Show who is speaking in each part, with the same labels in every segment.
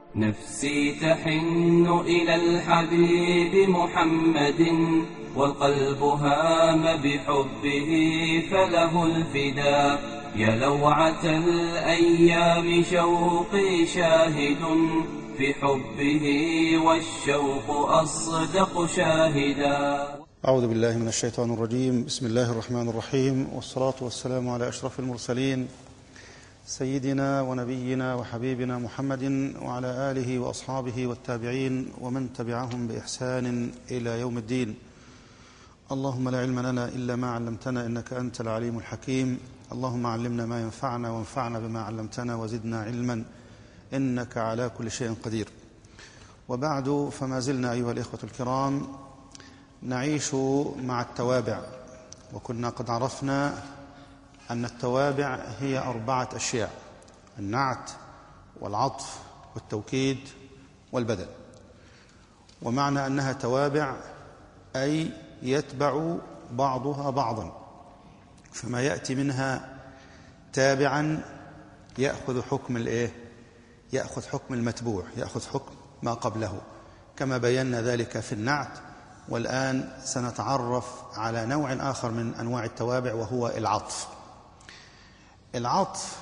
Speaker 1: نفسي تحن إلى الحبيب محمد والقلب هام بحبه فله الفداء يا لوعة الأيام شوقي شاهد في حبه والشوق أصدق شاهدا
Speaker 2: أعوذ بالله من الشيطان الرجيم بسم الله الرحمن الرحيم والصلاة والسلام على أشرف المرسلين سيدنا ونبينا وحبيبنا محمد وعلى آله وأصحابه والتابعين ومن تبعهم بإحسان إلى يوم الدين اللهم لا علم لنا إلا ما علمتنا إنك أنت العليم الحكيم اللهم علمنا ما ينفعنا وانفعنا بما علمتنا وزدنا علما إنك على كل شيء قدير وبعد فما زلنا أيها الإخوة الكرام نعيش مع التوابع وكنا قد عرفنا أن التوابع هي أربعة أشياء النعت والعطف والتوكيد والبدل ومعنى أنها توابع أي يتبع بعضها بعضا فما يأتي منها تابعا يأخذ حكم الإيه؟ يأخذ حكم المتبوع يأخذ حكم ما قبله كما بينا ذلك في النعت والآن سنتعرف على نوع آخر من أنواع التوابع وهو العطف العطف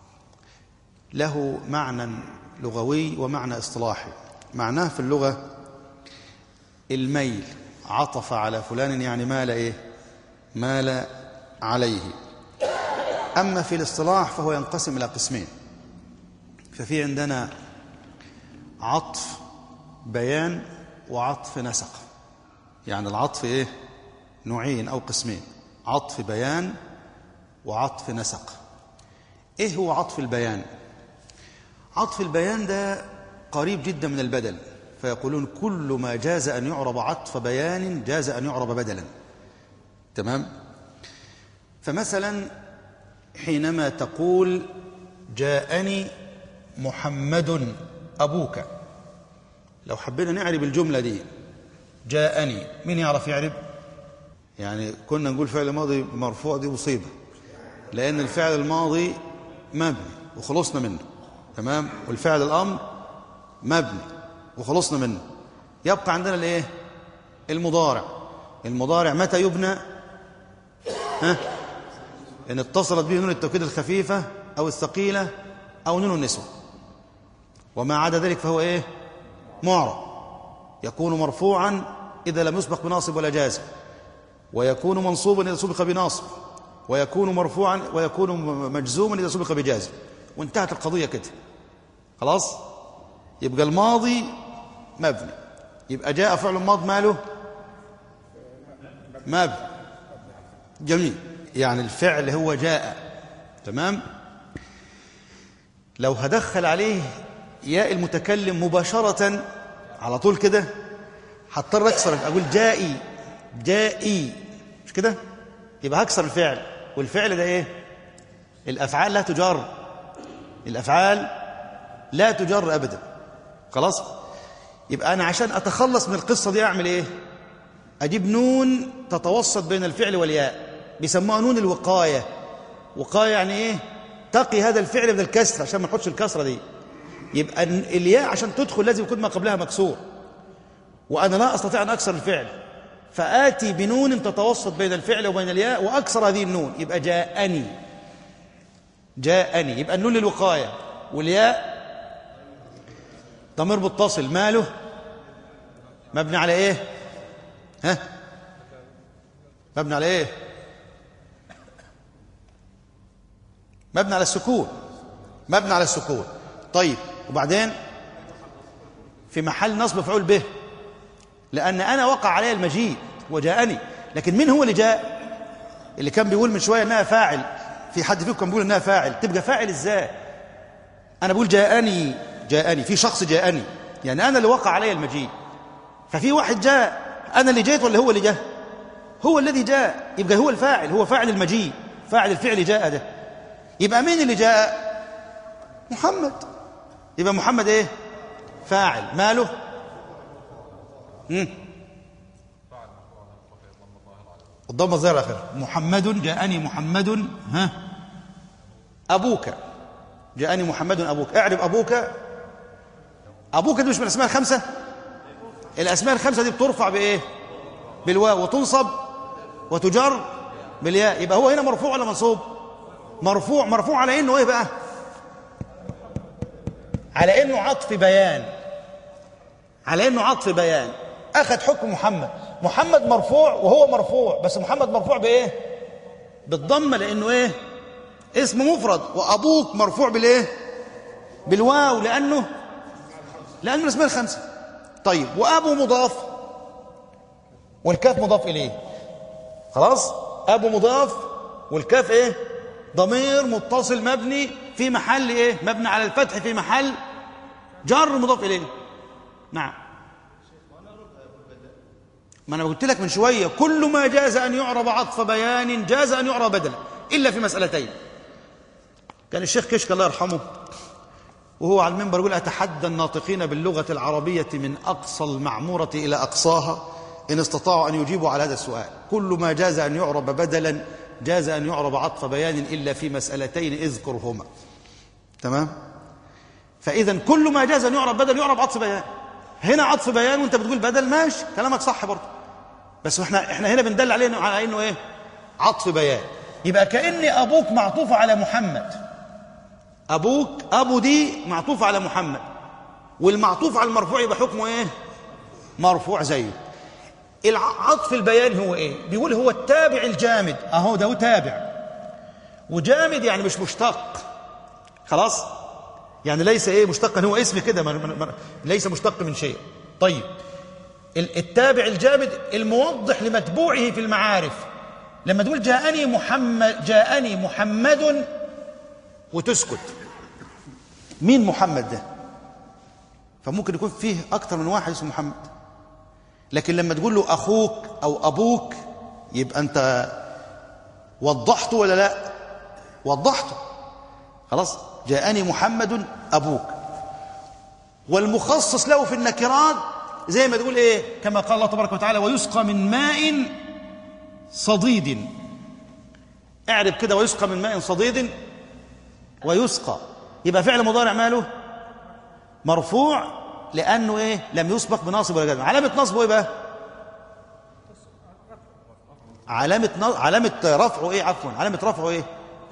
Speaker 2: له معنى لغوي ومعنى اصطلاحي معناه في اللغة الميل عطف على فلان يعني مال إيه مال عليه أما في الاصطلاح فهو ينقسم إلى قسمين ففي عندنا عطف بيان وعطف نسق يعني العطف إيه نوعين أو قسمين عطف بيان وعطف نسق إيه هو عطف البيان عطف البيان ده قريب جدا من البدل فيقولون كل ما جاز أن يعرب عطف بيان جاز أن يعرب بدلا تمام فمثلا حينما تقول جاءني محمد أبوك لو حبينا نعرب الجملة دي جاءني مين يعرف يعرب يعني كنا نقول فعل ماضي مرفوع دي مصيبة لأن الفعل الماضي مبني وخلصنا منه تمام والفعل الأمر مبني وخلصنا منه يبقى عندنا الايه المضارع المضارع متى يبنى ها ان اتصلت به نون التوكيد الخفيفة أو الثقيلة أو نون النسوة وما عدا ذلك فهو ايه معرب يكون مرفوعا إذا لم يسبق بناصب ولا جازم ويكون منصوبا إذا سبق بناصب ويكون مرفوعا ويكون مجزوما إذا سبق بجازم وانتهت القضية كده خلاص يبقى الماضي مبني يبقى جاء فعل ماض ماله مبني جميل يعني الفعل هو جاء تمام لو هدخل عليه ياء المتكلم مباشرة على طول كده هضطر اكسر اقول جائي جائي مش كده يبقى هكسر الفعل والفعل ده ايه الافعال لا تجر الافعال لا تجر ابدا خلاص يبقى انا عشان اتخلص من القصه دي اعمل ايه اجيب نون تتوسط بين الفعل والياء بيسموها نون الوقايه وقايه يعني ايه تقي هذا الفعل من الكسر عشان ما نحطش الكسره دي يبقى الياء عشان تدخل لازم يكون ما قبلها مكسور وانا لا استطيع ان اكسر الفعل فاتي بنون تتوسط بين الفعل وبين الياء واكسر هذه النون يبقى جاءني جاءني يبقى النون للوقايه والياء ضمير متصل ماله مبني على ايه ها مبني على ايه مبني على السكون مبني على السكون طيب وبعدين في محل نصب مفعول به لأن أنا وقع علي المجيء وجاءني لكن مين هو اللي جاء اللي كان بيقول من شوية أنها فاعل في حد فيكم كان بيقول أنها فاعل تبقى فاعل إزاي أنا بقول جاءني جاءني في شخص جاءني يعني أنا اللي وقع علي المجيء ففي واحد جاء أنا اللي جيت ولا هو اللي جاء هو الذي جاء يبقى هو الفاعل هو فاعل المجيء فاعل الفعل جاء ده يبقى مين اللي جاء محمد يبقى محمد ايه فاعل ماله مم. الضمه الظاهره اخر محمد جاءني محمد ها ابوك جاءني محمد ابوك اعرب ابوك ابوك دي مش من الاسماء الخمسه الاسماء الخمسه دي بترفع بايه بالواو وتنصب وتجر بالياء يبقى هو هنا مرفوع ولا منصوب مرفوع مرفوع على انه ايه بقى على انه عطف بيان على انه عطف بيان اخذ حكم محمد محمد مرفوع وهو مرفوع بس محمد مرفوع بايه بالضمه لانه ايه اسم مفرد وابوك مرفوع بالايه بالواو لانه لانه الاسماء الخمسه طيب وابو مضاف والكاف مضاف اليه خلاص ابو مضاف والكاف ايه ضمير متصل مبني في محل ايه مبني على الفتح في محل جر مضاف اليه نعم ما انا قلت لك من شويه كل ما جاز ان يعرب عطف بيان جاز ان يعرب بدلا الا في مسالتين كان الشيخ كشك الله يرحمه وهو على المنبر يقول اتحدى الناطقين باللغه العربيه من اقصى المعموره الى اقصاها ان استطاعوا ان يجيبوا على هذا السؤال كل ما جاز ان يعرب بدلا جاز ان يعرب عطف بيان الا في مسالتين اذكرهما تمام فاذا كل ما جاز ان يعرب بدل يعرب عطف بيان هنا عطف بيان وانت بتقول بدل ماشي كلامك صح برضه بس احنا احنا هنا بندل عليه على انه ايه عطف بيان يبقى كان ابوك معطوف على محمد ابوك ابو دي معطوف على محمد والمعطوف على المرفوع يبقى حكمه ايه مرفوع زيه العطف البيان هو ايه بيقول هو التابع الجامد اهو ده هو تابع وجامد يعني مش مشتق خلاص يعني ليس ايه مشتقا هو اسم كده ما- ما- ما- ليس مشتق من شيء طيب ال- التابع الجامد الموضح لمتبوعه في المعارف لما تقول جاءني محمد جاءني محمد وتسكت مين محمد ده فممكن يكون فيه اكتر من واحد اسمه محمد لكن لما تقول له اخوك او ابوك يبقى انت وضحته ولا لا وضحته خلاص جاءني محمد ابوك والمخصص له في النكرات زي ما تقول ايه كما قال الله تبارك وتعالى ويسقى من ماء صديد اعرب كده ويسقى من ماء صديد ويسقى يبقى فعل مضارع ماله مرفوع لانه ايه لم يسبق بناصب ولا جزم علامه نصبه ايه بقى علامه ن... علامه رفعه ايه عفوا علامه رفعه ايه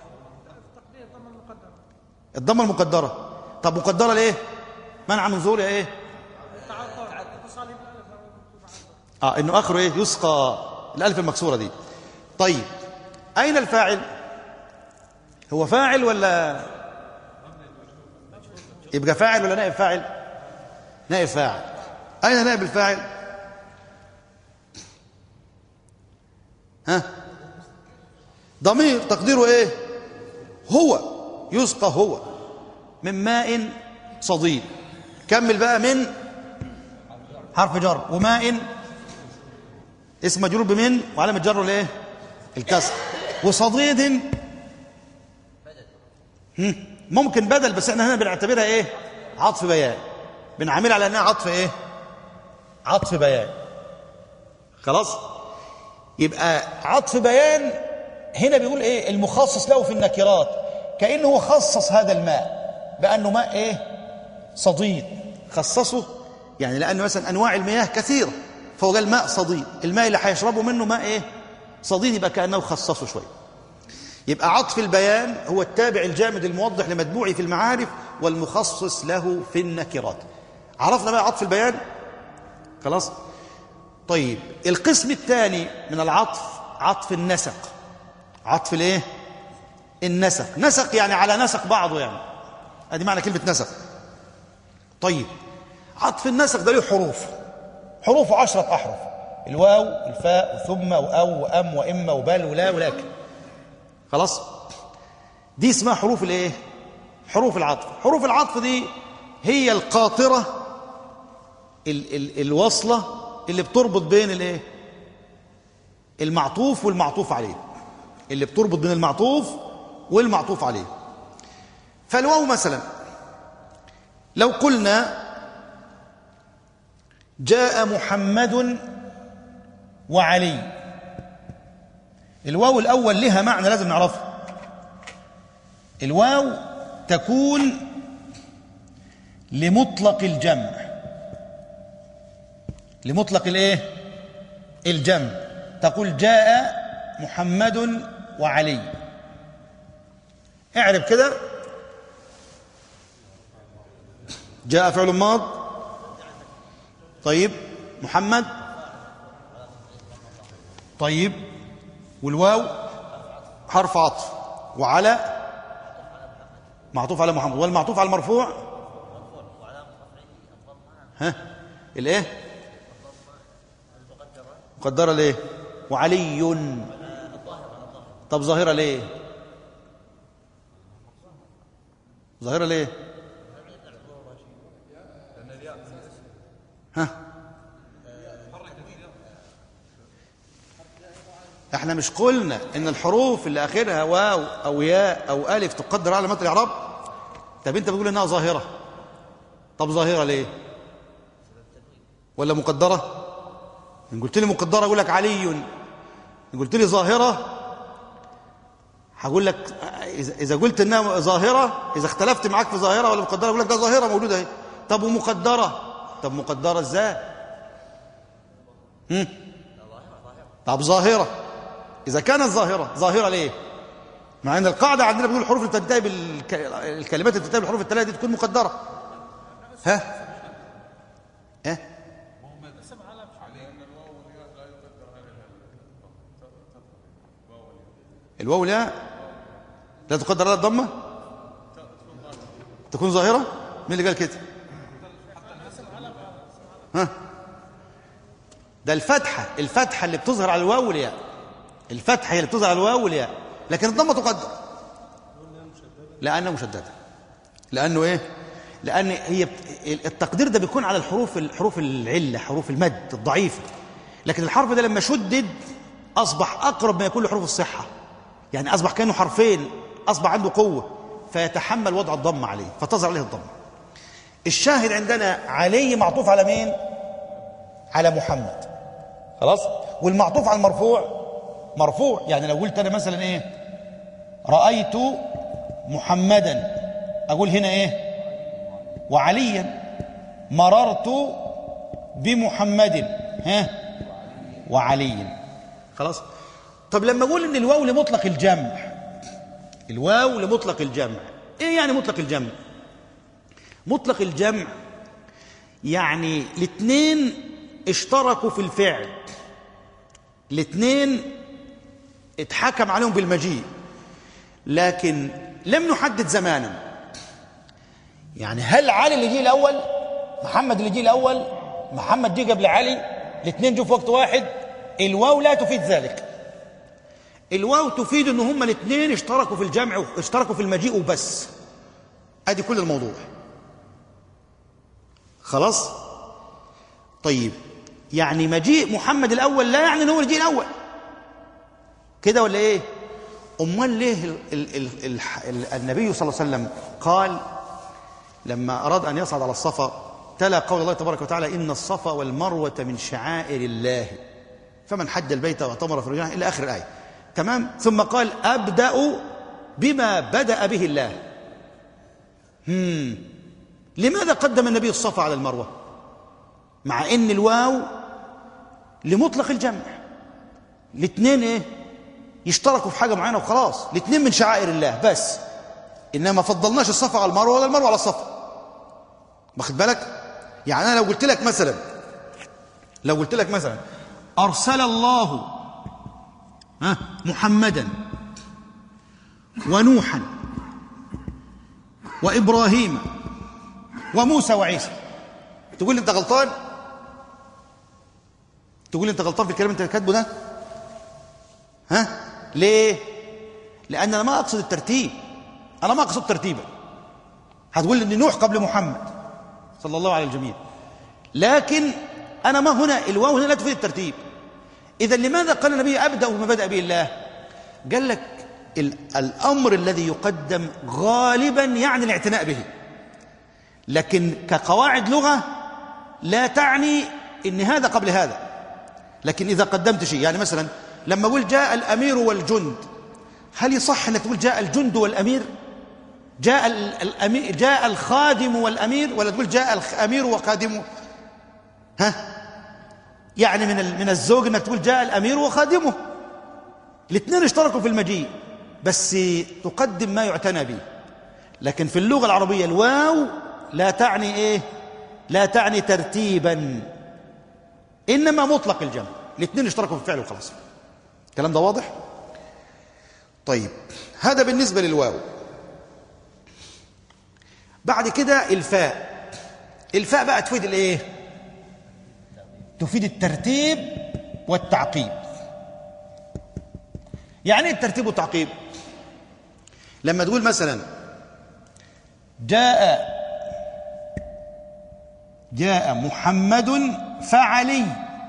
Speaker 2: الضمه المقدره طب مقدره ليه منع من ظهورها ايه اه انه اخره ايه يسقى الالف المكسوره دي طيب اين الفاعل هو فاعل ولا يبقى فاعل ولا نائب فاعل نائب فاعل اين نائب الفاعل ها ضمير تقديره ايه هو يسقى هو من ماء صديد كمل بقى من حرف جر وماء اسم مجرور بمن وعلامة جره الايه الكسر وصديد هم، ممكن بدل بس احنا هنا بنعتبرها ايه عطف بيان بنعاملها على انها عطف ايه عطف بيان خلاص يبقى عطف بيان هنا بيقول ايه المخصص له في النكرات كانه هو خصص هذا الماء بانه ماء ايه صديد خصصه يعني لان مثلا انواع المياه كثيره فهو قال ماء صديد الماء اللي هيشربوا منه ماء ايه صديد يبقى كانه خصصه شويه يبقى عطف البيان هو التابع الجامد الموضح لمتبوعه في المعارف والمخصص له في النكرات عرفنا بقى عطف البيان خلاص طيب القسم الثاني من العطف عطف النسق عطف الايه النسق نسق يعني على نسق بعضه يعني ادي معنى كلمه نسق طيب عطف النسق ده له حروف حروفه عشرة أحرف الواو الفاء وثم وأو وأم وإما وبل ولا ولكن خلاص دي اسمها حروف الايه حروف العطف حروف العطف دي هي القاطرة ال ال الوصلة اللي بتربط بين الايه المعطوف والمعطوف عليه اللي بتربط بين المعطوف والمعطوف عليه فالواو مثلا لو قلنا جاء محمد وعلي الواو الأول لها معنى لازم نعرفه الواو تكون لمطلق الجمع لمطلق الايه الجمع تقول جاء محمد وعلي اعرب كده جاء فعل ماض طيب محمد طيب والواو حرف عطف وعلى معطوف على محمد والمعطوف على المرفوع ها الايه مقدرة ليه وعلي طب ظاهرة ليه ظاهرة ليه ها احنا مش قلنا ان الحروف اللي اخرها واو او ياء او الف تقدر على متن الاعراب طب انت بتقول انها ظاهره طب ظاهره ليه ولا مقدره ان قلت لي مقدره اقول لك علي ان قلت لي ظاهره هقول لك اذا إذا قلت انها ظاهره اذا اختلفت معاك في ظاهره ولا مقدره اقول لك ده ظاهره موجوده اهي طب ومقدره طب مقدره ازاي هم؟ طب ظاهره اذا كانت ظاهره ظاهره ليه مع ان القاعده عندنا بنقول الحروف اللي تنتهي بالكلمات اللي تنتهي بالحروف الثلاثه دي تكون مقدره ها ها الواو لا لا تقدر لها الضمه تكون ظاهره مين اللي قال كده ها ده الفتحه الفتحه اللي بتظهر على الواو والياء الفتحه هي اللي بتظهر على الواو والياء لكن الضمه تقدر لانها مشدده لانه ايه لان هي التقدير ده بيكون على الحروف الحروف العله حروف المد الضعيفه لكن الحرف ده لما شدد اصبح اقرب ما يكون لحروف الصحه يعني اصبح كانه حرفين اصبح عنده قوه فيتحمل وضع الضم عليه فتظهر عليه الضم الشاهد عندنا علي معطوف على مين على محمد خلاص والمعطوف على المرفوع مرفوع يعني لو قلت انا مثلا ايه رايت محمدا اقول هنا ايه وعليا مررت بمحمد ها وعلي خلاص طب لما اقول ان الواو لمطلق الجمع الواو لمطلق الجمع ايه يعني مطلق الجمع مطلق الجمع يعني الاثنين اشتركوا في الفعل الاثنين اتحكم عليهم بالمجيء لكن لم نحدد زمانا يعني هل علي اللي جه الاول محمد اللي جه الاول محمد جه قبل علي الاثنين جو في وقت واحد الواو لا تفيد ذلك الواو تفيد ان هما الاثنين اشتركوا في الجمع اشتركوا في المجيء وبس ادي كل الموضوع خلاص طيب يعني مجيء محمد الاول لا يعني ان هو اللي جه الاول كده ولا ايه امال ليه ال ال ال ال ال النبي صلى الله عليه وسلم قال لما اراد ان يصعد على الصفا تلا قول الله تبارك وتعالى ان الصفا والمروه من شعائر الله فمن حج البيت واعتمر في رجعه الى اخر الايه تمام ثم قال ابدا بما بدا به الله هم. لماذا قدم النبي الصفا على المروه مع ان الواو لمطلق الجمع الاثنين ايه يشتركوا في حاجه معينه وخلاص الاثنين من شعائر الله بس انما فضلناش الصفا على المروه ولا المروه على الصفا واخد بالك يعني انا لو قلت لك مثلا لو قلت لك مثلا ارسل الله ها محمدا ونوحا وابراهيم وموسى وعيسى تقول لي انت غلطان تقول لي انت غلطان في الكلام انت كاتبه ده ها ليه لان انا ما اقصد الترتيب انا ما اقصد ترتيبا هتقول لي ان نوح قبل محمد صلى الله على الجميع لكن انا ما هنا الواو هنا لا تفيد الترتيب اذا لماذا قال النبي ابدا بما بدا به الله قال لك الامر الذي يقدم غالبا يعني الاعتناء به لكن كقواعد لغه لا تعني ان هذا قبل هذا لكن اذا قدمت شيء يعني مثلا لما اقول جاء الامير والجند هل يصح انك تقول جاء الجند والامير جاء الأمير جاء الخادم والأمير ولا تقول جاء الأمير وخادمه ها يعني من من الزوج انك تقول جاء الأمير وخادمه الاثنين اشتركوا في المجيء بس تقدم ما يعتنى به لكن في اللغة العربية الواو لا تعني ايه لا تعني ترتيبا انما مطلق الجمع الاثنين اشتركوا في الفعل وخلاص الكلام ده واضح طيب هذا بالنسبة للواو بعد كده الفاء الفاء بقى تفيد الايه تفيد الترتيب والتعقيب يعني ايه الترتيب والتعقيب لما تقول مثلا جاء جاء محمد فعلي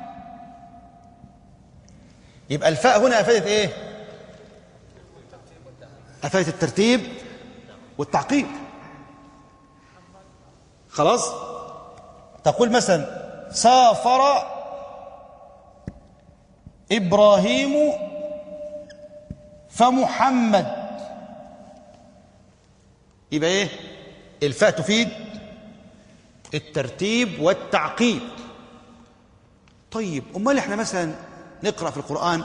Speaker 2: يبقى الفاء هنا افادت ايه افادت الترتيب والتعقيب خلاص تقول مثلا سافر ابراهيم فمحمد يبقى ايه الفاء تفيد الترتيب والتعقيب طيب امال احنا مثلا نقرا في القران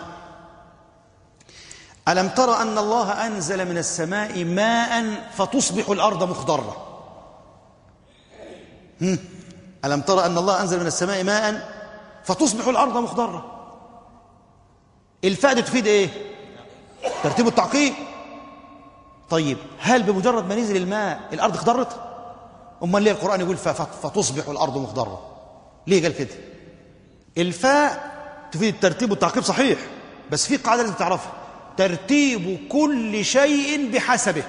Speaker 2: الم تر ان الله انزل من السماء ماء فتصبح الارض مخضره هم؟ الم تر ان الله انزل من السماء ماء فتصبح الارض مخضره الفاء دي تفيد ايه ترتيب التعقيب طيب هل بمجرد ما نزل الماء الارض اخضرت امال ليه القران يقول فتصبح الارض مخضره ليه قال كده الفاء تفيد الترتيب والتعقيب صحيح بس في قاعده لازم تعرفها ترتيب كل شيء بحسبه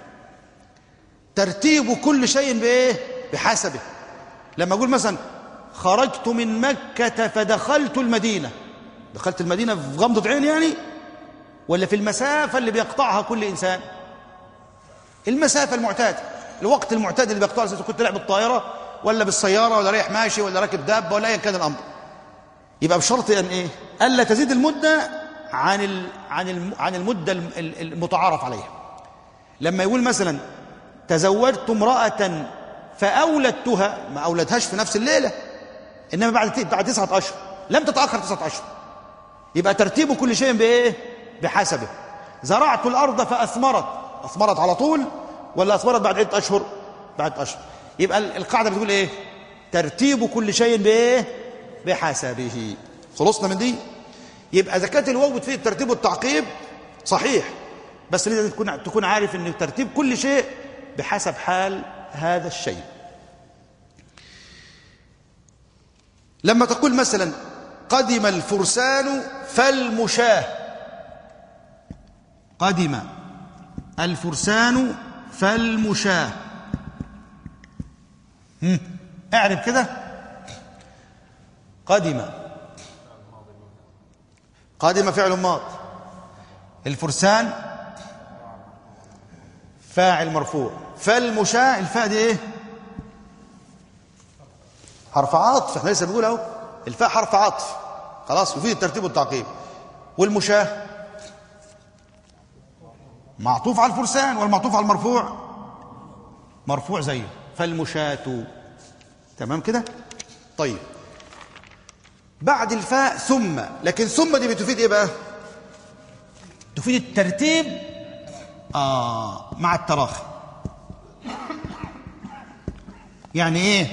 Speaker 2: ترتيب كل شيء بايه بحسبه لما اقول مثلا خرجت من مكه فدخلت المدينه دخلت المدينه في غمضه عين يعني ولا في المسافه اللي بيقطعها كل انسان المسافه المعتاده الوقت المعتاد اللي بيقطعه اذا كنت رايح بالطائره ولا بالسياره ولا رايح ماشي ولا راكب دابه ولا ايا كان الامر يبقى بشرط ان ايه الا تزيد المده عن ال عن ال عن المده المتعارف عليها لما يقول مثلا تزوجت امراه فاولدتها ما اولدهاش في نفس الليله انما بعد بعد تسعه اشهر لم تتاخر تسعه اشهر يبقى ترتيب كل شيء بايه بحسبه زرعت الارض فاثمرت اثمرت على طول ولا اثمرت بعد عده اشهر بعد اشهر يبقى القاعده بتقول ايه ترتيب كل شيء بايه بحسبه خلصنا من دي يبقى اذا كانت الواو بتفيد الترتيب والتعقيب صحيح بس لازم تكون تكون عارف ان ترتيب كل شيء بحسب حال هذا الشيء لما تقول مثلا قدم الفرسان فالمشاه قدم الفرسان فالمشاه اعرف كده قدم قدم فعل ماض الفرسان فاعل مرفوع فالمشاة الفاء دي ايه حرف عطف احنا لسه بنقول اهو الفاء حرف عطف خلاص وفيه الترتيب والتعقيب والمشاة معطوف على الفرسان والمعطوف على المرفوع مرفوع زيه فالمشاة تمام كده طيب بعد الفاء ثم لكن ثم دي بتفيد ايه بقى تفيد الترتيب آه مع التراخي يعني ايه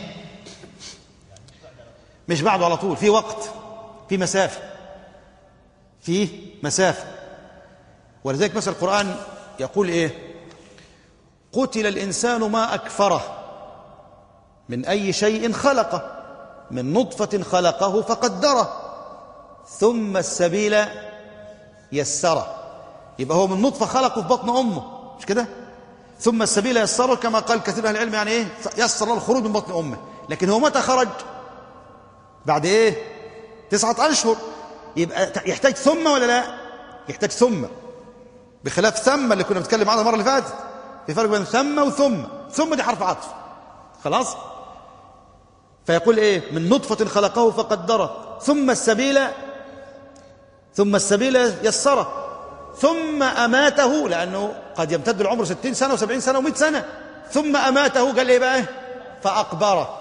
Speaker 2: مش بعده على طول في وقت في مسافة في مسافة ولذلك مثل القرآن يقول ايه قتل الإنسان ما أكفره من أي شيء خلقه من نطفة خلقه فقدره ثم السبيل يسره يبقى هو من نطفة خلقه في بطن أمه مش كده ثم السبيل يسره كما قال كثير من العلم يعني ايه يسر له الخروج من بطن أمه لكن هو متى خرج بعد ايه تسعة أشهر يبقى يحتاج ثم ولا لا يحتاج ثم بخلاف ثم اللي كنا بنتكلم عنها المرة اللي فاتت في فرق بين ثم وثم ثم دي حرف عطف خلاص فيقول ايه من نطفة خلقه فقدره ثم السبيل ثم السبيل يسره ثم أماته لأنه قد يمتد العمر ستين سنة وسبعين سنة ومئة سنة ثم أماته قال إيه بقى فأقبره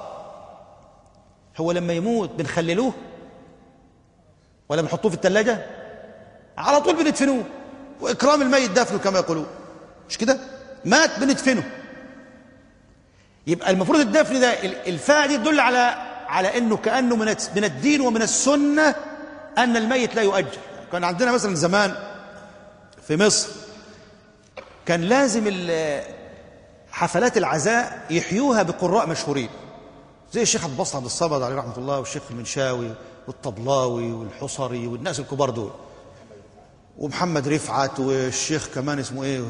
Speaker 2: هو لما يموت بنخللوه ولا بنحطوه في الثلاجة على طول بندفنوه وإكرام الميت دفنه كما يقولون مش كده مات بندفنه يبقى المفروض الدفن ده الفاء دي تدل على على انه كانه من من الدين ومن السنه ان الميت لا يؤجر كان عندنا مثلا زمان في مصر كان لازم حفلات العزاء يحيوها بقراء مشهورين زي الشيخ عبد الباسط عبد الصمد عليه رحمه الله والشيخ المنشاوي والطبلاوي والحصري والناس الكبار دول ومحمد رفعت والشيخ كمان اسمه ايه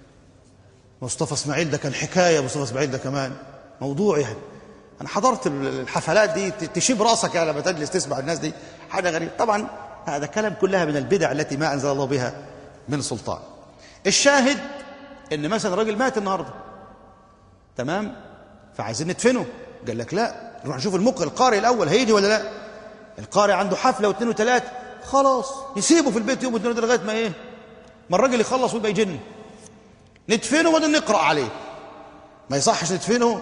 Speaker 2: مصطفى اسماعيل ده كان حكايه مصطفى اسماعيل ده كمان موضوع يعني انا حضرت الحفلات دي تشيب راسك يعني لما تجلس تسمع الناس دي حاجه غريبه طبعا هذا كلام كلها من البدع التي ما انزل الله بها من سلطان الشاهد ان مثلا راجل مات النهارده تمام فعايزين ندفنه قال لك لا نروح نشوف المقرئ القارئ الاول هيجي ولا لا القارئ عنده حفله واثنين وثلاثه خلاص يسيبه في البيت يوم واثنين لغايه ما ايه ما الراجل يخلص ويبقى يجن ندفنه وبعدين نقرا عليه ما يصحش ندفنه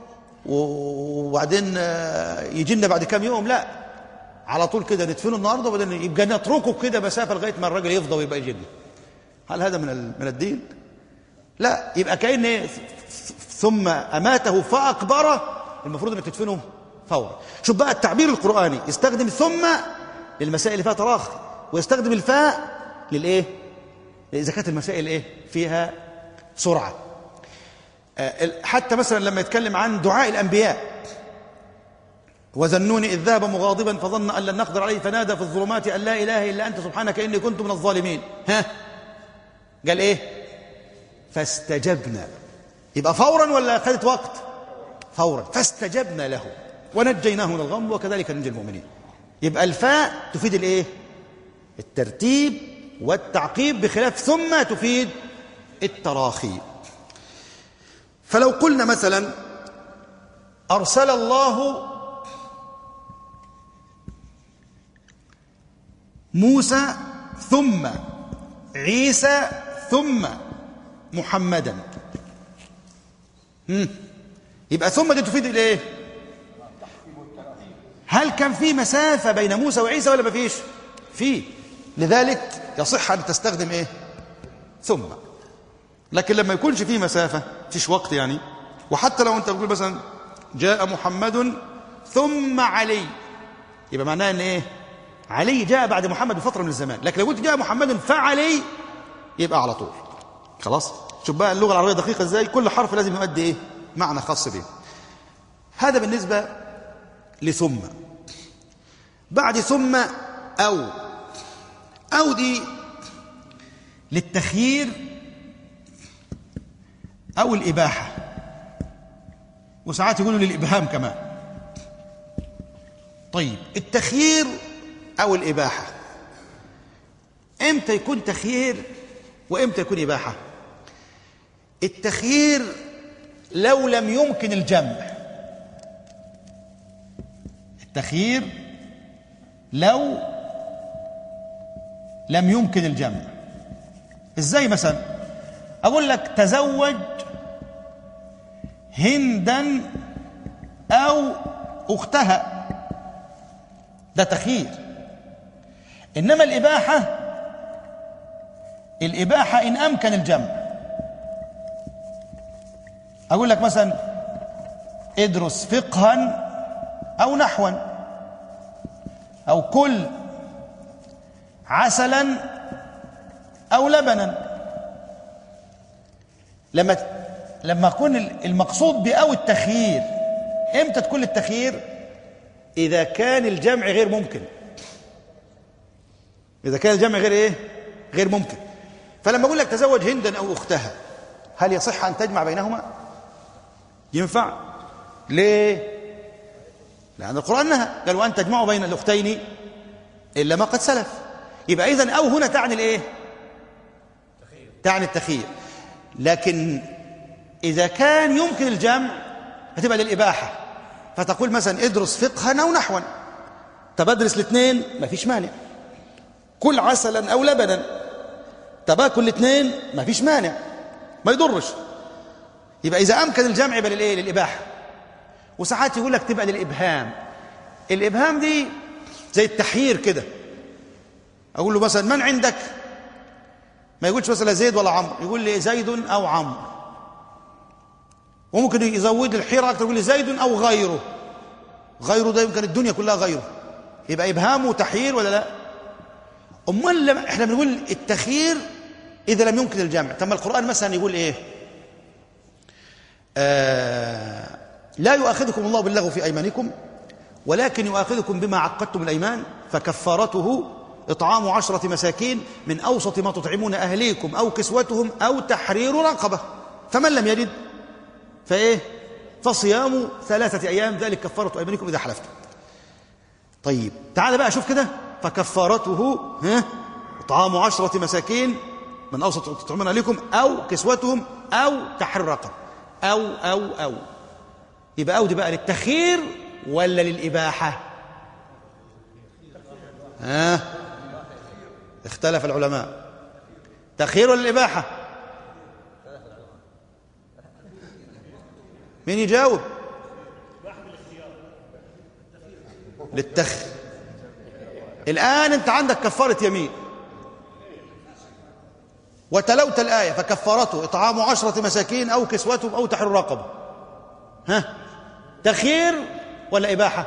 Speaker 2: وبعدين يجي لنا بعد كام يوم لا على طول كده ندفنه النهارده وبعدين يبقى نتركه كده مسافه لغايه ما الراجل يفضى ويبقى يجي لنا هل هذا من من الدين؟ لا يبقى كأن ثم أماته فأقبره المفروض انك تدفنه فورا شوف بقى التعبير القرآني يستخدم ثم للمسائل اللي فيها تراخي ويستخدم الفاء للايه اذا كانت المسائل ايه فيها سرعه حتى مثلا لما يتكلم عن دعاء الانبياء وذنون اذ ذهب مغاضبا فظن ان لن نقدر عليه فنادى في الظلمات ان لا اله الا انت سبحانك اني كنت من الظالمين ها قال ايه فاستجبنا يبقى فورا ولا خدت وقت فورا فاستجبنا له ونجيناه من الغم وكذلك ننجي المؤمنين يبقى الفاء تفيد الايه الترتيب والتعقيب بخلاف ثم تفيد التراخي فلو قلنا مثلا ارسل الله موسى ثم عيسى ثم محمدا يبقى ثم دي تفيد الايه هل كان في مسافة بين موسى وعيسى ولا ما فيش في لذلك يصح أن تستخدم إيه ثم لكن لما يكونش في مسافة فيش وقت يعني وحتى لو أنت بتقول مثلا جاء محمد ثم علي يبقى معناه أن إيه علي جاء بعد محمد بفترة من الزمان لكن لو قلت جاء محمد فعلي يبقى على طول خلاص شوف بقى اللغة العربية دقيقة ازاي كل حرف لازم يؤدي ايه معنى خاص به هذا بالنسبة لثم بعد ثم أو أو دي للتخيير أو الإباحة وساعات يقولوا للإبهام كمان طيب التخيير أو الإباحة إمتى يكون تخيير وإمتى يكون إباحة التخيير لو لم يمكن الجمع التخيير لو لم يمكن الجمع ازاي مثلا اقول لك تزوج هندا او اختها ده تخيير انما الاباحه الاباحه ان امكن الجمع اقول لك مثلا ادرس فقها او نحوا او كل عسلا او لبنا لما لما يكون المقصود باو التخيير امتى تكون التخيير اذا كان الجمع غير ممكن اذا كان الجمع غير ايه غير ممكن فلما اقول لك تزوج هندا او اختها هل يصح ان تجمع بينهما ينفع ليه لان القران نهى قال وان تجمعوا بين الاختين الا ما قد سلف يبقى اذا او هنا تعني الايه تعني التخيير لكن اذا كان يمكن الجمع هتبقى للاباحه فتقول مثلا ادرس فقها او نحوا طب ادرس الاثنين ما فيش مانع كل عسلا او لبنا تباكل الاثنين ما فيش مانع ما يضرش يبقى اذا امكن الجمع يبقى للايه للاباحه وساعات يقول لك تبقى للابهام الابهام دي زي التحيير كده اقول له مثلا من عندك ما يقولش مثلا زيد ولا عمرو يقول لي زيد او عمرو وممكن يزود الحيرة أكتر يقول لي زيد أو غيره غيره ده يمكن الدنيا كلها غيره يبقى إبهام وتحيير ولا لا أمال لما إحنا بنقول التخيير إذا لم يمكن الجمع طب القرآن مثلا يقول إيه آه لا يؤاخذكم الله باللغو في أيمانكم ولكن يؤاخذكم بما عقدتم الأيمان فكفارته إطعام عشرة مساكين من أوسط ما تطعمون أهليكم أو كسوتهم أو تحرير رقبة فمن لم يجد فايه فصيام ثلاثه ايام ذلك كفاره ايمانكم اذا حلفتم طيب تعال بقى شوف كده فكفارته ها اطعام عشره مساكين من اوسط تطعمون عليكم او كسوتهم او تحرير رقب او او او يبقى او دي بقى للتخيير ولا للاباحه ها اختلف العلماء تخيير ولا الاباحه مين يجاوب للتخ الآن أنت عندك كفارة يمين وتلوت الآية فكفارته إطعام عشرة مساكين أو كسوتهم أو تحرير رقبة ها تخيير ولا إباحة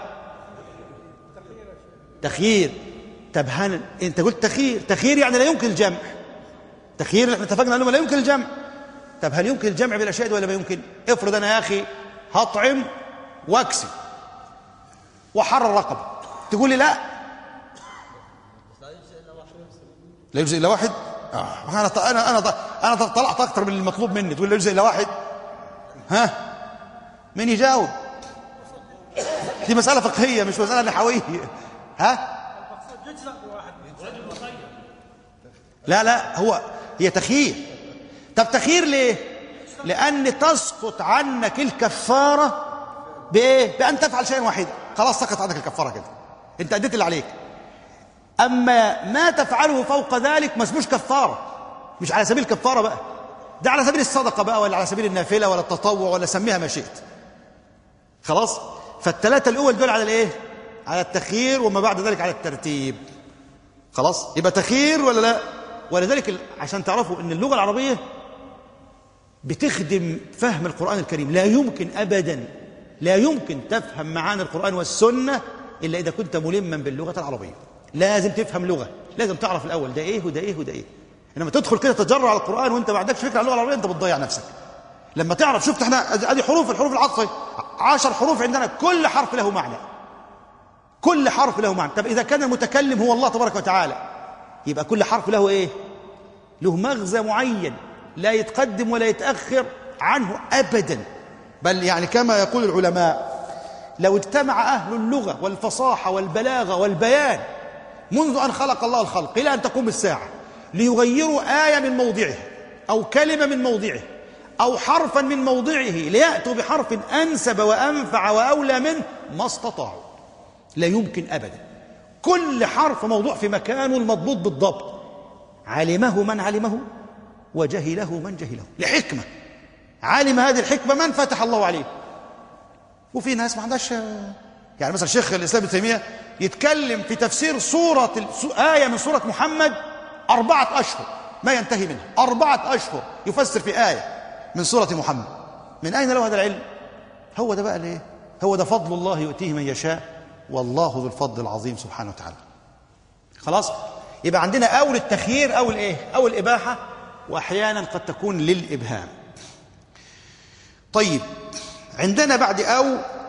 Speaker 2: تخيير طب هن... انت قلت تخيير تخيير يعني لا يمكن الجمع تخيير احنا اتفقنا انه لا يمكن الجمع طب هل يمكن الجمع بالاشياء دي ولا ما يمكن افرض انا يا اخي هطعم واكسب وحرر رقبه تقول لي لا لا يجزي الا واحد آه. انا ط... انا انا ط... انا طلعت اكتر من المطلوب مني تقول لا يجزي الا واحد ها مين يجاوب دي مساله فقهيه مش مساله نحويه ها لا لا هو هي تخيير طب تخيير ليه لان تسقط عنك الكفاره بايه بان تفعل شيئا واحدا خلاص سقط عنك الكفاره كده انت اديت اللي عليك اما ما تفعله فوق ذلك ما اسموش كفاره مش على سبيل الكفاره بقى ده على سبيل الصدقه بقى ولا على سبيل النافله ولا التطوع ولا سميها ما شئت خلاص فالثلاثه الاول دول على الايه على التخيير وما بعد ذلك على الترتيب خلاص يبقى تخيير ولا لا ولذلك عشان تعرفوا ان اللغه العربيه بتخدم فهم القران الكريم لا يمكن ابدا لا يمكن تفهم معاني القران والسنه الا اذا كنت ملما باللغه العربيه لازم تفهم لغه لازم تعرف الاول ده ايه وده ايه وده ايه انما تدخل كده تتجرع على القران وانت ما عندكش فكره عن اللغه العربيه انت بتضيع نفسك لما تعرف شفت احنا ادي حروف الحروف العطفه عشر حروف عندنا كل حرف له معنى كل حرف له معنى طب اذا كان المتكلم هو الله تبارك وتعالى يبقى كل حرف له ايه له مغزى معين لا يتقدم ولا يتاخر عنه ابدا بل يعني كما يقول العلماء لو اجتمع اهل اللغه والفصاحه والبلاغه والبيان منذ ان خلق الله الخلق الى ان تقوم الساعه ليغيروا ايه من موضعه او كلمه من موضعه او حرفا من موضعه لياتوا بحرف انسب وانفع واولى منه ما استطاعوا لا يمكن ابدا كل حرف موضوع في مكانه المضبوط بالضبط علمه من علمه وجهله من جهله لحكمه علم هذه الحكمه من فتح الله عليه وفي ناس ما عندهاش يعني مثلا شيخ الاسلام ابن تيميه يتكلم في تفسير سوره ايه من سوره محمد اربعه اشهر ما ينتهي منها اربعه اشهر يفسر في ايه من سوره محمد من اين له هذا العلم هو ده بقى ليه هو ده فضل الله يؤتيه من يشاء والله ذو الفضل العظيم سبحانه وتعالى خلاص يبقى عندنا او التخيير او الايه او الاباحه واحيانا قد تكون للابهام طيب عندنا بعد او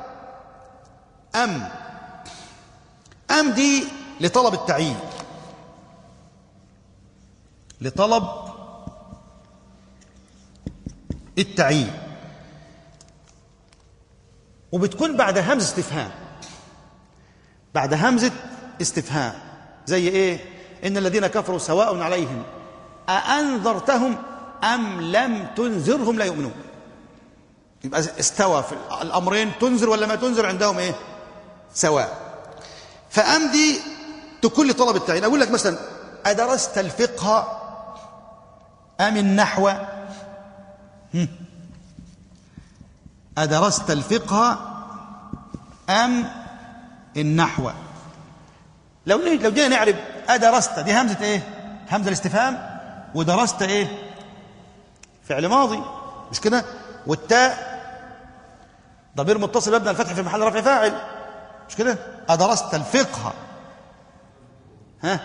Speaker 2: ام ام دي لطلب التعيين لطلب التعيين وبتكون بعد همزه استفهام بعد همزه استفهام زي ايه ان الذين كفروا سواء عليهم أأنذرتهم أم لم تنذرهم لا يؤمنون يبقى استوى في الأمرين تنذر ولا ما تنذر عندهم إيه سواء فأم دي تكون لطلب التعيين أقول لك مثلا أدرست الفقه أم النحو هم. أدرست الفقه أم النحو لو لو جينا نعرف أدرست دي همزة إيه؟ همزة الاستفهام ودرست إيه؟ فعل ماضي مش كده؟ والتاء ضمير متصل مبني الفتح في محل رفع فاعل مش كده؟ أدرست الفقه ها؟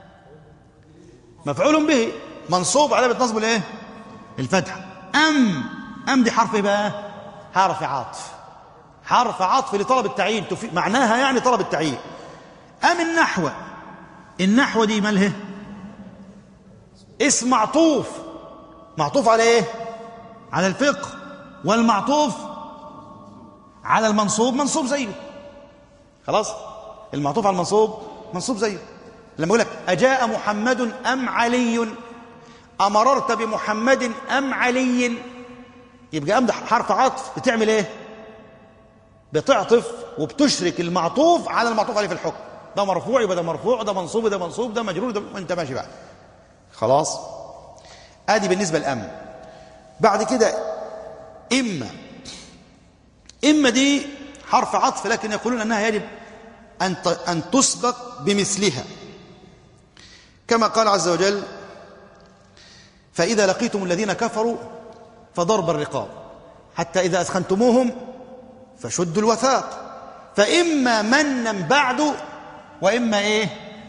Speaker 2: مفعول به منصوب على نصب الايه؟ الفتحة أم أم دي حرف إيه بقى؟ حرف عطف حرف عطف لطلب التعيين تفي... معناها يعني طلب التعيين أم النحو النحو دي مالها اسم معطوف معطوف على ايه على الفقه والمعطوف على المنصوب منصوب زيه خلاص المعطوف على المنصوب منصوب زيه لما يقول لك أجاء محمد أم علي أمررت بمحمد أم علي يبقى أم ده حرف عطف بتعمل ايه بتعطف وبتشرك المعطوف على المعطوف عليه في الحكم ده مرفوع يبقى ده مرفوع ده منصوب ده منصوب ده مجرور ده وانت ماشي بقى خلاص ادي بالنسبه للام بعد كده اما اما دي حرف عطف لكن يقولون انها يجب ان ان تسبق بمثلها كما قال عز وجل فاذا لقيتم الذين كفروا فضرب الرقاب حتى اذا اثخنتموهم فشدوا الوثاق فإما منا بعد وإما إيه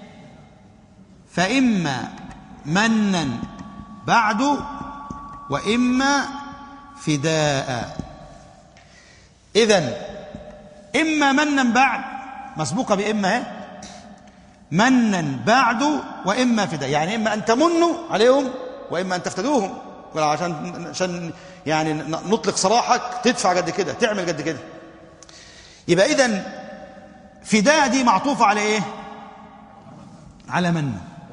Speaker 2: فإما منا بعد وإما فداء إذن إما منا بعد مسبوقة بإما إيه منا بعد وإما فداء يعني إما أن تمنوا عليهم وإما أن تفتدوهم عشان عشان يعني نطلق سراحك تدفع قد كده تعمل قد كده يبقى اذا فداء دي معطوفه على ايه على من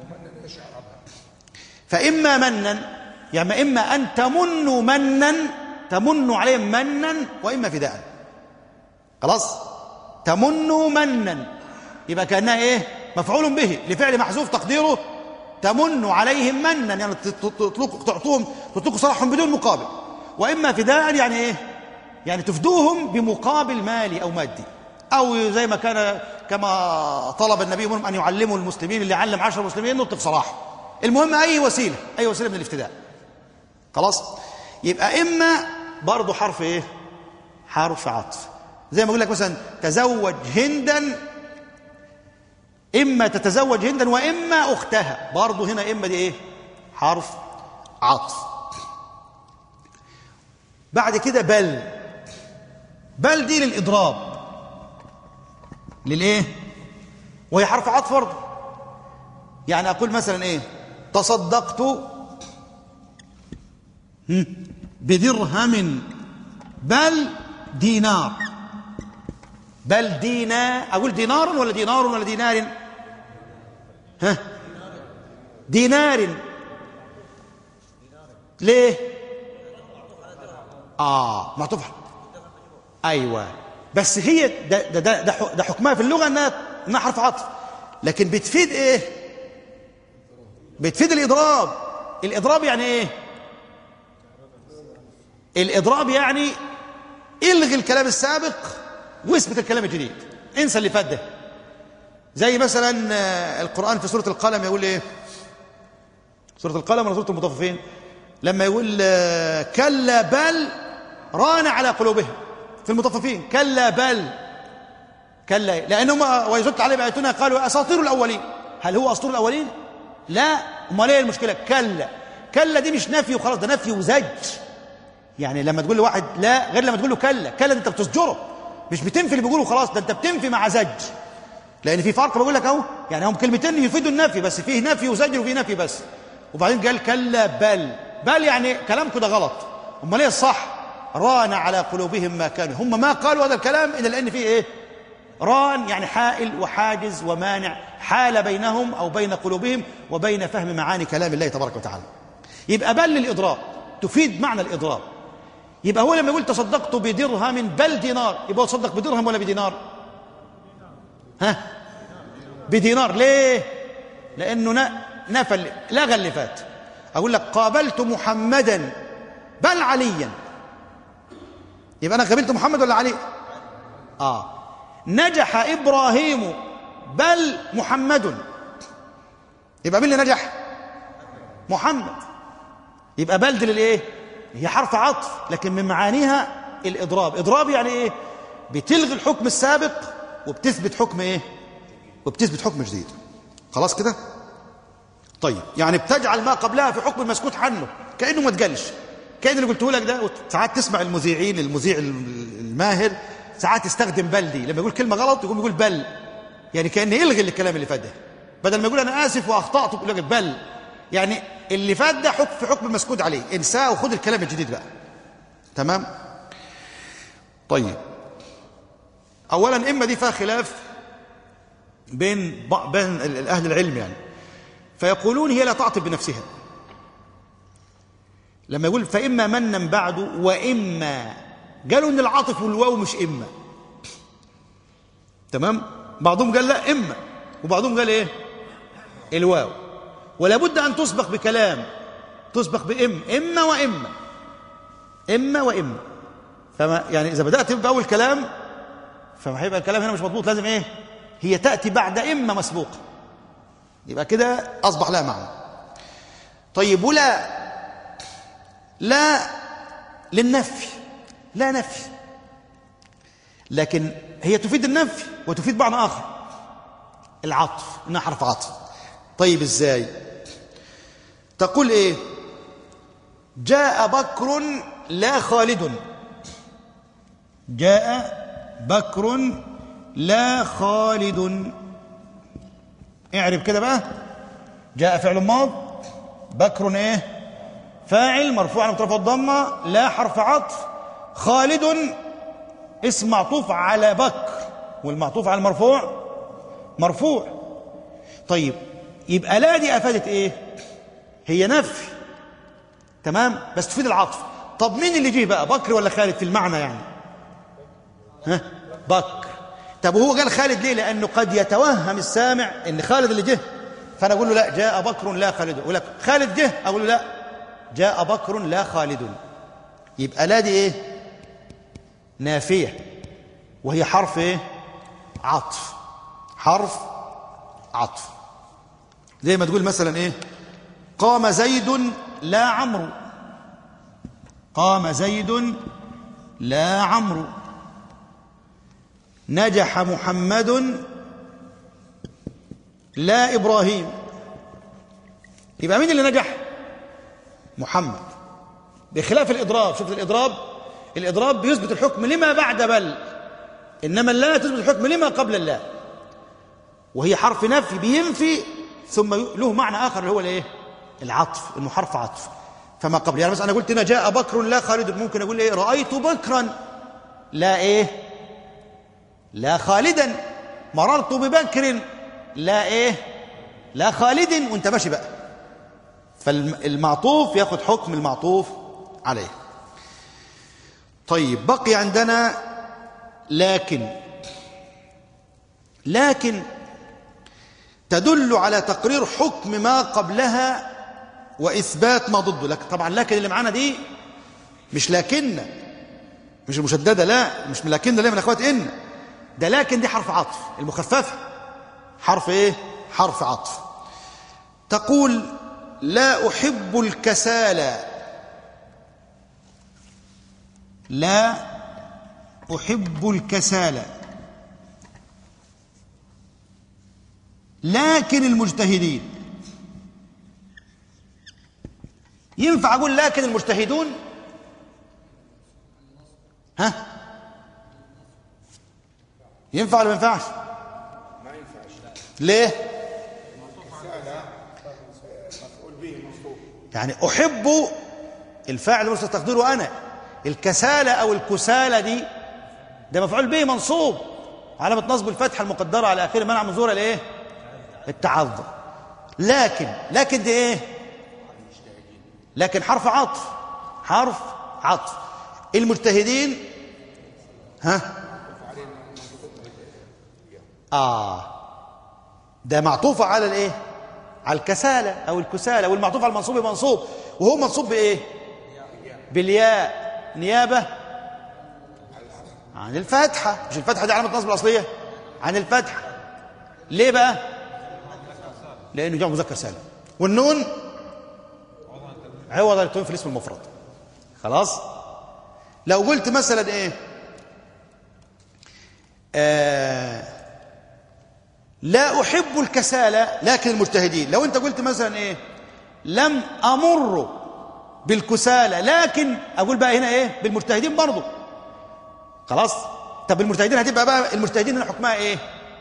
Speaker 2: فاما منا يعني اما ان تمنوا منا تمنوا عليهم منا واما فداء خلاص تمنوا منا يبقى كانها ايه مفعول به لفعل محذوف تقديره تمنوا عليهم منا يعني تطلقوا تعطوهم تطلقوا سراحهم بدون مقابل واما فداء يعني ايه يعني تفدوهم بمقابل مالي او مادي او زي ما كان كما طلب النبي منهم ان يعلموا المسلمين اللي علم عشر مسلمين نطلق سراح المهم اي وسيله اي وسيله من الافتداء خلاص يبقى اما برضه حرف ايه حرف عطف زي ما اقول لك مثلا تزوج هندا اما تتزوج هندا واما اختها برضه هنا اما دي ايه حرف عطف بعد كده بل بل دي للإضراب للإيه؟ وهي حرف عطف برضه يعني أقول مثلا إيه؟ تصدقت بدرهم بل دينار بل دينا أقول دينار ولا دينار ولا دينار ها دينار ليه آه معطوف ايوه بس هي ده ده ده, ده, ده حكمها في اللغه انها انها حرف عطف لكن بتفيد ايه بتفيد الاضراب الاضراب يعني ايه الاضراب يعني الغي الكلام السابق واثبت الكلام الجديد انسى اللي فات ده زي مثلا القران في سوره القلم يقول ايه سوره القلم ولا سوره المطففين لما يقول كلا بل ران على قلوبهم في المطففين كلا بل كلا لانهم ويزك عليهم اياتنا قالوا اساطير الاولين هل هو اساطير الاولين لا امال ايه المشكله كلا كلا دي مش نفي وخلاص ده نفي وزج يعني لما تقول لواحد لا غير لما تقول له كلا كلا ده انت بتزجره مش بتنفي اللي بيقوله خلاص ده انت بتنفي مع زج لان في فرق بقول لك اهو يعني هم كلمتين يفيدوا النفي بس فيه نفي وزجر وفيه نفي بس وبعدين قال كلا بل بل يعني كلامكم ده غلط امال ايه الصح ران على قلوبهم ما كانوا هم ما قالوا هذا الكلام الا لان فيه ايه ران يعني حائل وحاجز ومانع حال بينهم او بين قلوبهم وبين فهم معاني كلام الله تبارك وتعالى يبقى بل للاضراب تفيد معنى الاضراب يبقى هو لما يقول تصدقت بدرهم بل دينار يبقى هو تصدق بدرهم ولا بدينار ها بدينار ليه لانه نفى لغى اللي فات اقول لك قابلت محمدا بل عليا يبقى انا قابلت محمد ولا علي اه نجح ابراهيم بل محمد يبقى مين اللي نجح محمد يبقى بلد للايه هي حرف عطف لكن من معانيها الاضراب اضراب يعني ايه بتلغي الحكم السابق وبتثبت حكم ايه وبتثبت حكم جديد خلاص كده طيب يعني بتجعل ما قبلها في حكم المسكوت عنه كانه ما اتقالش كان اللي قلته لك ده ساعات تسمع المذيعين المذيع الماهر ساعات يستخدم بل دي لما يقول كلمه غلط يقوم يقول بل يعني كانه يلغي الكلام اللي فات ده بدل ما يقول انا اسف واخطات يقول لك بل يعني اللي فات ده حكم في حكم المسكوت عليه انساه وخد الكلام الجديد بقى تمام طيب اولا اما دي فيها خلاف بين بين اهل العلم يعني فيقولون هي لا تعطف بنفسها لما يقول فاما منا بعد واما قالوا ان العاطف والواو مش اما تمام بعضهم قال لا اما وبعضهم قال ايه الواو ولا بد ان تسبق بكلام تسبق بام اما واما اما واما فما يعني اذا بدات باول كلام فهيبقى الكلام هنا مش مضبوط لازم ايه هي تاتي بعد اما مسبوقه يبقى كده اصبح لها معنى طيب ولا لا للنفي لا نفي لكن هي تفيد النفي وتفيد معنى اخر العطف انها حرف عطف طيب ازاي تقول ايه جاء بكر لا خالد جاء بكر لا خالد اعرف كده بقى جاء فعل ماض بكر ايه فاعل مرفوع على مترفع الضمه لا حرف عطف خالد اسم معطوف على بكر والمعطوف على المرفوع مرفوع طيب يبقى لا دي افادت ايه هي نفي تمام بس تفيد العطف طب مين اللي جه بقى بكر ولا خالد في المعنى يعني ها بكر طب وهو قال خالد ليه لانه قد يتوهم السامع ان خالد اللي جه فانا اقول له لا جاء بكر لا خالد اقول لك خالد جه اقول له لا جاء بكر لا خالد يبقى لا دي ايه نافيه وهي حرف ايه عطف حرف عطف زي ما تقول مثلا ايه قام زيد لا عمرو قام زيد لا عمرو نجح محمد لا ابراهيم يبقى مين اللي نجح محمد بخلاف الاضراب شوف الاضراب الاضراب بيثبت الحكم لما بعد بل انما لا تثبت الحكم لما قبل الله وهي حرف نفي بينفي ثم له معنى اخر اللي هو الايه العطف انه حرف عطف فما قبل يعني مثلا انا قلت هنا جاء بكر لا خالد ممكن اقول ايه رايت بكرا لا ايه لا خالدا مررت ببكر لا ايه لا خالد وانت ماشي بقى فالمعطوف ياخذ حكم المعطوف عليه طيب بقي عندنا لكن لكن تدل على تقرير حكم ما قبلها واثبات ما ضده لكن طبعا لكن اللي معانا دي مش لكن مش المشدده لا مش لكن لا من اخوات ان ده لكن دي حرف عطف المخففه حرف ايه حرف عطف تقول لا احب الكسالى لا احب الكسالى لكن المجتهدين ينفع اقول لكن المجتهدون ها ينفع ولا ما ينفعش
Speaker 3: ما ينفعش
Speaker 2: ليه
Speaker 3: مفعول به منصوب
Speaker 2: يعني احب الفاعل المرسل تقديره انا الكسالى او الكسالى دي ده مفعول به منصوب علامه نصب الفتحه المقدره على اخره منع من ظهور الايه التعذر لكن لكن دي ايه لكن حرف عطف حرف عطف المجتهدين ها اه ده معطوفه على الايه على الكسالة أو الكسالة والمعطوف على المنصوب منصوب وهو منصوب بإيه بالياء نيابة عن الفتحة مش الفتحة دي علامة نصب الأصلية عن الفتحة ليه بقى لأنه جمع مذكر سالم والنون عوض التون في الاسم المفرد خلاص لو قلت مثلا ايه آه لا احب الكسالى لكن المجتهدين لو انت قلت مثلا ايه لم امر بالكسالى لكن اقول بقى هنا ايه بالمجتهدين برضه خلاص طب المجتهدين هتبقى بقى المجتهدين هنا حكمها ايه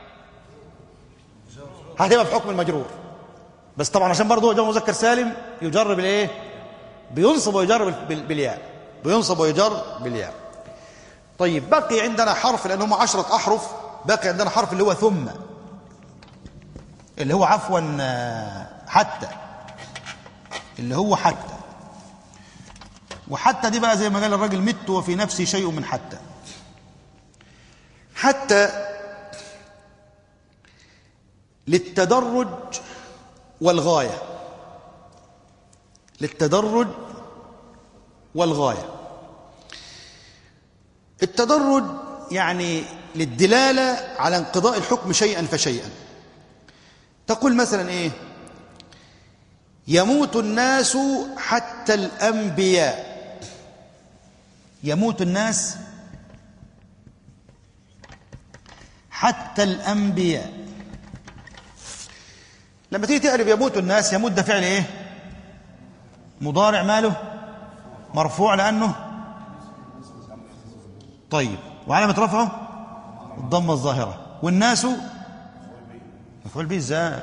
Speaker 2: هتبقى بحكم المجرور بس طبعا عشان برضه هو جمع مذكر سالم يجر بالايه بينصب ويجر بال- بالياء بينصب ويجر بالياء طيب بقي عندنا حرف لان هم عشرة احرف بقي عندنا حرف اللي هو ثم اللي هو عفوا آه، حتى اللي هو حتى وحتى دي بقى زي ما قال الراجل مت وفي نفسي شيء من حتى حتى للتدرج والغاية للتدرج والغاية التدرج يعني للدلالة على انقضاء الحكم شيئا فشيئا تقول مثلا ايه يموت الناس حتى الأنبياء يموت الناس حتى الأنبياء لما تيجي تقلب يموت الناس يموت ده فعل ايه مضارع ماله مرفوع لأنه طيب وعلامة رفعه الضمة الظاهرة والناس مفعول به ازاي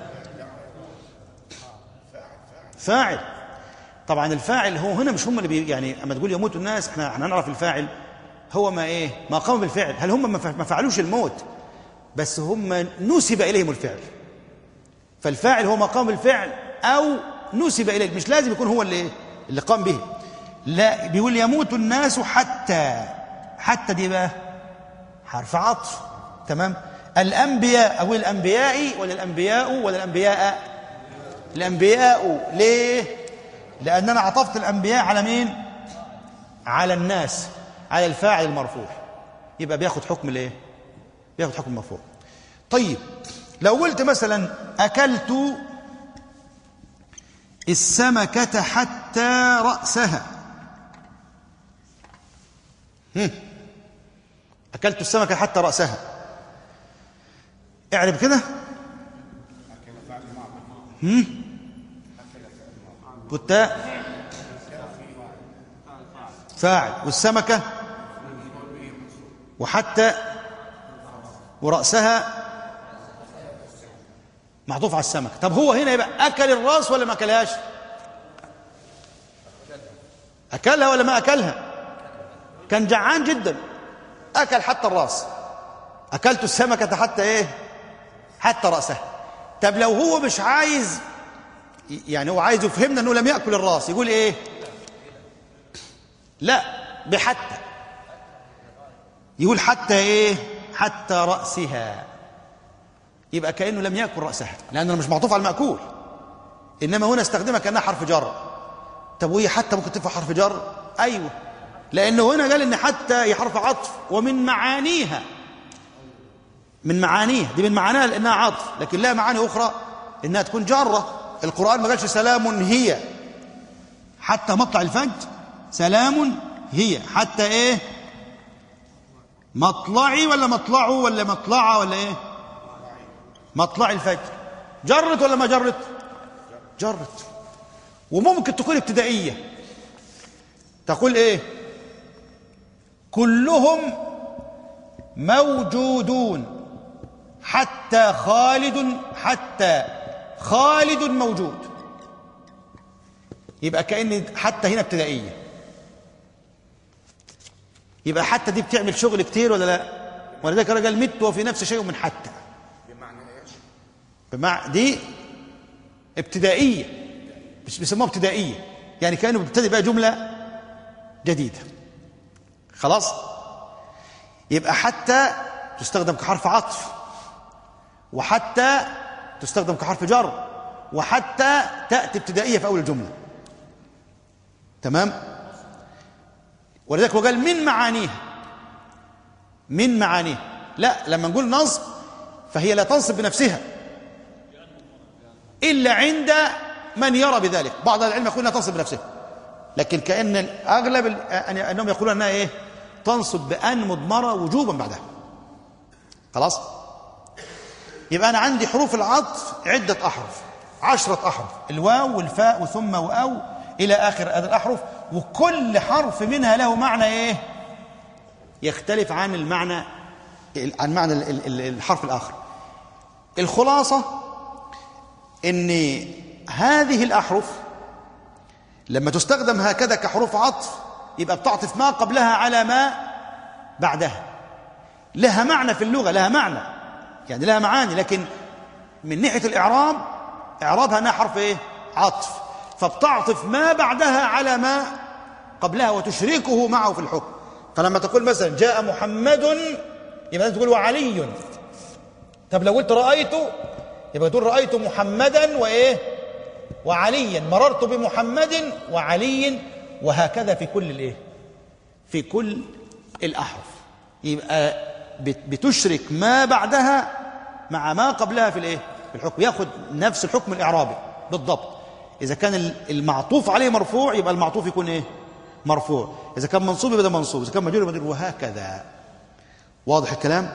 Speaker 2: فاعل طبعا الفاعل هو هنا مش هم اللي بي يعني اما تقول يموت الناس احنا احنا نعرف الفاعل هو ما ايه ما قام بالفعل هل هم ما فع- ما فعلوش الموت بس هم نسب اليهم الفعل فالفاعل هو ما قام بالفعل او نسب اليه مش لازم يكون هو اللي اللي قام به لا بيقول يموت الناس حتى حتى دي بقى حرف عطف تمام الانبياء او الانبياء ولا الانبياء ولا الانبياء الانبياء ليه لان انا عطفت الانبياء على مين على الناس على الفاعل المرفوع يبقى بياخد حكم الايه بياخد حكم المرفوع طيب لو قلت مثلا اكلت السمكة حتى رأسها هم. أكلت السمكة حتى رأسها اعرب كده هم؟ كنت فاعل والسمكة وحتى ورأسها معطوف على السمك طب هو هنا يبقى أكل الراس ولا ما أكلهاش أكلها ولا ما أكلها كان جعان جدا أكل حتى الراس أكلت السمكة حتى إيه حتى رأسها طب لو هو مش عايز يعني هو عايز يفهمنا أنه لم يأكل الراس يقول إيه لا بحتى يقول حتى إيه حتى رأسها يبقى كأنه لم يأكل رأسها لأنه مش معطوف على المأكول إنما هنا استخدمها كأنها حرف جر طب وهي حتى ممكن تنفع حرف جر أيوه لأنه هنا قال إن حتى هي حرف عطف ومن معانيها من معانيها دي من معانيها لأنها عطف لكن لها معاني أخرى إنها تكون جارة القرآن ما قالش سلام هي حتى مطلع الفجر سلام هي حتى إيه مطلعي ولا مطلعه ولا مطلعه ولا إيه مطلع الفجر جرت ولا ما جرت جرت وممكن تكون ابتدائية تقول ايه كلهم موجودون حتى خالد حتى خالد موجود يبقى كأن حتى هنا ابتدائية يبقى حتى دي بتعمل شغل كتير ولا لا ولذلك الرجل مت وفي نفس شيء من حتى
Speaker 3: بمعنى ايش؟
Speaker 2: بمع دي ابتدائية مش بيسموها ابتدائية يعني كأنه بيبتدي بقى جملة جديدة خلاص يبقى حتى تستخدم كحرف عطف وحتى تستخدم كحرف جر وحتى تأتي ابتدائية في أول الجملة تمام ولذلك هو قال من معانيها من معانيها لا لما نقول نصب فهي لا تنصب بنفسها إلا عند من يرى بذلك بعض العلم يقول انها تنصب بنفسها لكن كأن أغلب ال- أن- أنهم يقولون أنها إيه تنصب بأن مضمرة وجوبا بعدها خلاص يبقى أنا عندي حروف العطف عدة أحرف عشرة أحرف الواو والفاء وثم وأو إلى آخر هذه الأحرف وكل حرف منها له معنى إيه يختلف عن المعنى عن معنى ال- ال- ال- الحرف الآخر الخلاصة ان هذه الاحرف لما تستخدم هكذا كحروف عطف يبقى بتعطف ما قبلها على ما بعدها لها معنى في اللغه لها معنى يعني لها معاني لكن من ناحيه الاعراب اعرابها انها حرف ايه عطف فبتعطف ما بعدها على ما قبلها وتشركه معه في الحكم فلما تقول مثلا جاء محمد يبقى لازم تقول وعلي طب لو قلت رأيت يبقى تقول رأيت محمدا وإيه وعليا مررت بمحمد وعلي وهكذا في كل الإيه في كل الأحرف يبقى بت- بتشرك ما بعدها مع ما قبلها في الإيه في الحكم ياخد نفس الحكم الإعرابي بالضبط إذا كان ال- المعطوف عليه مرفوع يبقى المعطوف يكون إيه مرفوع إذا كان منصوب يبقى ده منصوب إذا كان مجرور يبقى مجرور وهكذا واضح الكلام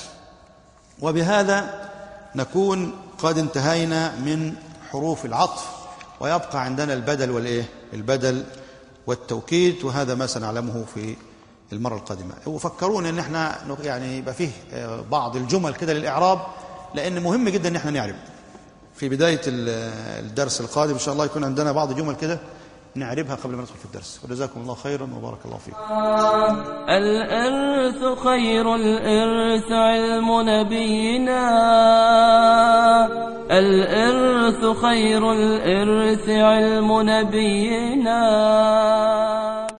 Speaker 2: وبهذا نكون قد انتهينا من حروف العطف ويبقى عندنا البدل والايه البدل والتوكيد وهذا ما سنعلمه في المرة القادمة وفكرونا ان احنا نق- يعني يبقى فيه آه، بعض الجمل كده للإعراب لأن مهم جدا ان احنا نعرف في بداية ال- الدرس القادم إن شاء الله يكون عندنا بعض جمل كده نعربها قبل ما ندخل في الدرس وجزاكم الله خيرا وبارك الله فيكم
Speaker 1: الإرث خير الإرث علم نبينا الإرث خير الإرث علم نبينا